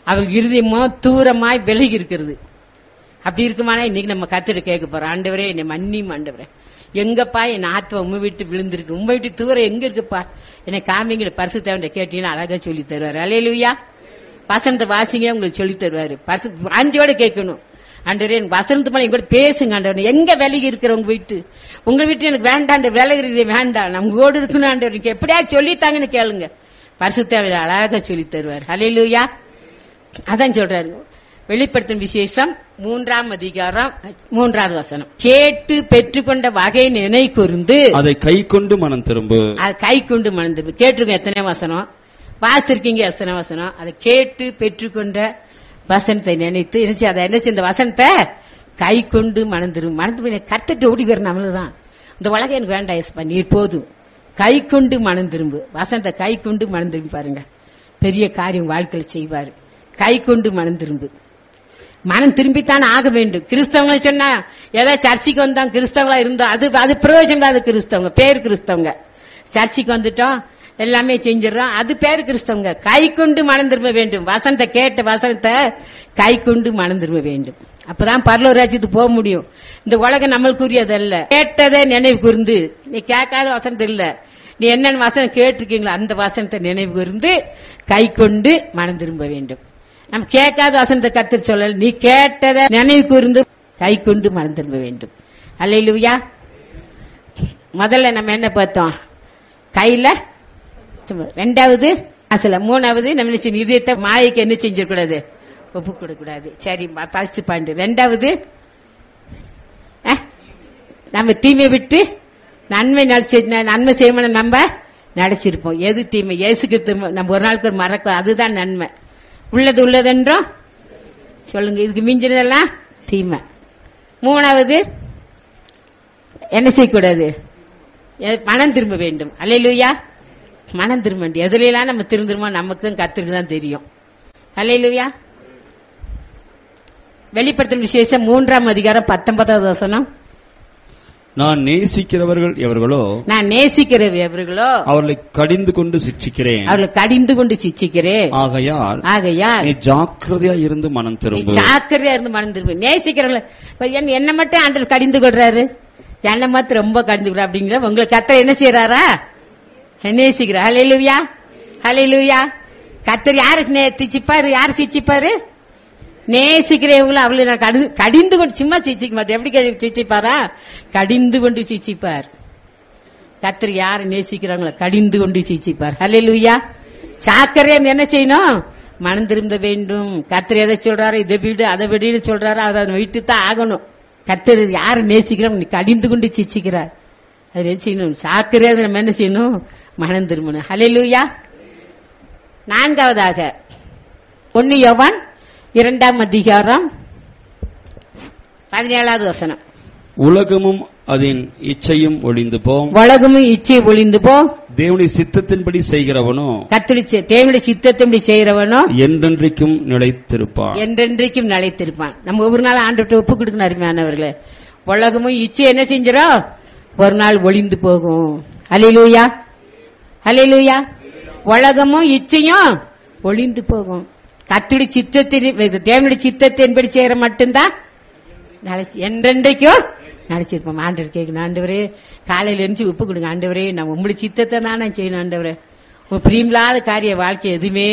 அவள் இருதயமோ தூரமாய் விலகி இருக்கிறது அப்படி இருக்குமானா இன்னைக்கு நம்ம கத்திட்டு கேட்க போறோம் ஆண்டவரே என்னை மன்னியும் ஆண்டவரே எங்கப்பா என் ஆத்மா உண்மை விட்டு விழுந்திருக்கு உண்மை விட்டு தூரம் எங்க இருக்குப்பா என்னை காமிங்கிற பரிசு தேவன் கேட்டீங்கன்னா அழகா சொல்லி தருவாரு அலையலுயா வசனத்தை வாசிங்க உங்களுக்கு சொல்லி தருவாரு பரிசு அஞ்சோட கேட்கணும் ஆண்டவரே எனக்கு வசனத்து மேல எங்க கூட பேசுங்க ஆண்டவரே எங்க விலகி இருக்கிற உங்க வீட்டு உங்க வீட்டு எனக்கு வேண்டாம் விலகிறது வேண்டாம் நம்ம கூட இருக்கணும் ஆண்டவர் எனக்கு எப்படியா சொல்லித்தாங்கன்னு கேளுங்க பரிசு தேவையில்ல அழகா சொல்லி தருவார் அலையலுயா அதான் சொல்றாரு வெளிப்படுத்தும் விசேஷம் மூன்றாம் அதிகாரம் மூன்றாவது வசனம் கேட்டு பெற்றுக்கொண்ட வகை நினை கூர்ந்து அதை கை கொண்டு மனம் திரும்பு அது கை கொண்டு மணந்து கேட்டிருக்கோம் எத்தனை வசனம் வாசிருக்கீங்க எத்தனை வசனம் அதை கேட்டு பெற்றுக்கொண்ட வசனத்தை நினைத்து நினைச்சு அதை என்ன இந்த வசனத்தை கை கொண்டு மணந்துரும் மணந்து கத்துட்டு ஓடி வர நம்மளதான் இந்த உலகம் எனக்கு வேண்டாம் எஸ்பா நீர் போதும் கை கொண்டு மனம் திரும்பு வசனத்தை கை கொண்டு மனம் திரும்பி பாருங்க பெரிய காரியம் வாழ்க்கையில் செய்வாரு கை கொண்டு மனம் திரும்பு மனம் திரும்பித்தான் ஆக வேண்டும் கிறிஸ்தவங்களை சொன்னா ஏதோ சர்ச்சைக்கு வந்தோம் கிறிஸ்தவங்களா இருந்தோம் அது அது பிரயோஜனம் இல்லாத கிறிஸ்தவங்க பேர் கிறிஸ்தவங்க சர்ச்சைக்கு வந்துட்டோம் எல்லாமே செஞ்சிடறோம் அது பேர் கிறிஸ்தவங்க கை கொண்டு மனம் திரும்ப வேண்டும் வசனத்தை கேட்ட வசனத்தை கை கொண்டு மனம் திரும்ப வேண்டும் அப்பதான் பரலூர் ராஜ்யத்துக்கு போக முடியும் இந்த உலகம் நம்மளுக்குரியதல்ல கேட்டதை நினைவு கூர்ந்து நீ கேட்காத வசனத்தை இல்ல நீ என்னென்ன வசனம் கேட்டிருக்கீங்களோ அந்த வசனத்தை நினைவு கூர்ந்து கை கொண்டு மனம் திரும்ப வேண்டும் நம்ம கேட்காத வசனத்தை கத்து சொல்லல நீ கேட்டதை நினைவு கூர்ந்து கை கொண்டு மனம் திரும்ப வேண்டும் அல்லையிலுயா முதல்ல நம்ம என்ன பார்த்தோம் கையில சும்மா. ரெண்டாவது அசல மூணாவது நம்ம என்ன செய்யணும்? இதயத்தை மாயைக்கு என்ன செஞ்சிடக்கூடாது ஒப்பு கொடுக்கூடாது சரி ஃபர்ஸ்ட் பாயிண்ட் ரெண்டாவது அஹ், நம்ம தீமை விட்டு நன்மை நடிச்சு நன்மை செய்யணும் நம்ம நடிச்சிருப்போம் எது தீமை இயேசுக்கு நம்ம ஒரு நாளுக்கு ஒரு மறக்க அதுதான் நன்மை உள்ளது உள்ளதென்றோம் சொல்லுங்க இதுக்கு மிஞ்சினதெல்லாம் தீமை மூணாவது என்ன செய்யக்கூடாது எ- மனம் திரும்ப வேண்டும் அல்லையிலுயா மனம் திரும்ப வேண்டும் எதுலாம் நம்ம திருந்துருமோ நமக்கும் கத்திருக்கு தான் தெரியும் அல்லையிலுயா வெளிப்படுத்தும் விசேஷம் மூன்றாம் அதிகாரம் பத்தொன்பதாவது வசனம் நான் நேசிக்கிறவர்கள் எவர்களோ நான் நேசிக்கிற எவர்களோ அவர்களை கடிந்து கொண்டு சிட்சிக்கிறேன் அவர்களை கடிந்து கொண்டு சிச்சிக்கிறேன் ஆகையால் ஆகையால் நீ ஜாக்கிரதையா இருந்து மனம் நீ திரும்பு ஜாக்கிரதையா இருந்து மனம் திரும்ப நேசிக்கிறவங்கள இப்ப என்ன- என்ன மட்டும் ஆண்டவர் கடிந்து கொள்றாரு என்ன மாத்திரம் ரொம்ப கடிந்து கொள்ற அப்படிங்கிற உங்களை கத்தர் என்ன செய்யறாரா நேசிக்கிற ஹலே லூயா ஹலே லூயா கத்தர் யாரு நே- சிச்சிப்பாரு யாரு சிச்சிப்பாரு நேசிக்கிறவங்கள அவளை நான் கடி- கடிந்து கொண்டு சும்மா சிச்சிக்க மாட்டேன் எப்படி கடி- சிச்சிப்பாரா கடிந்து கொண்டு சிச்சிப்பார் கத்தர் யாரை நேசிக்கிறாங்களோ கடிந்து கொண்டு சிச்சிப்பார் ஹலே லூயா சாக்கரையா என்ன செய்யணும் மனம் திரும்ப வேண்டும் கத்தர் எதை சொல்றாரு இதை விடு அதை விடுன்னு சொல்றாரு அதை விட்டு தான் ஆகணும் கத்தர் யாரை நேசிக்கிறோம் நீ கடிந்து கொண்டு சிச்சிக்கிறார் அது என்ன செய்யணும் சாக்கரையா நம்ம என்ன செய்யணும் மனம் திரும்பணும் ஹலே லூயா நான்காவதாக ஒன்னு யோவான் இரண்டாம் அதிகாரம் பதினேழாவது வசனம் உலகமும் அதன் இச்சையும் ஒளிந்து போம் உலகமும் இச்சை ஒளிந்து போ தேவனுடைய சித்தத்தின்படி செய்கிறவனோ கத்தடி தேவனுடைய சித்தத்தின்படி செய்யறவனோ என்றென்றைக்கும் நிலைத்திருப்பான் என்றென்றைக்கும் நிலைத்திருப்பான் நம்ம ஒவ்வொரு நாள் ஆண்டு ஒப்பு கொடுக்கணும் அருமையானவர்களே உலகமும் இச்சை என்ன செஞ்சிடும் ஒரு நாள் ஒளிந்து போகும் அலையிலூயா அலையிலூயா உலகமும் இச்சையும் ஒளிந்து போகும் கத்துடி சித்தத்தின் தேவனுடைய சித்தத்தின்படி செய்யற மட்டும்தான் நினைச்சு என்றென்றைக்கும் நினைச்சிருப்போம் ஆண்டவர் கேட்கணும் ஆண்டவரே காலையில இருந்து உப்பு கொடுங்க ஆண்டவரே நான் உங்களுடைய சித்தத்தை தான் நான் செய்யணும் ஆண்டவரே உன் பிரியமில்லாத காரிய வாழ்க்கை எதுவுமே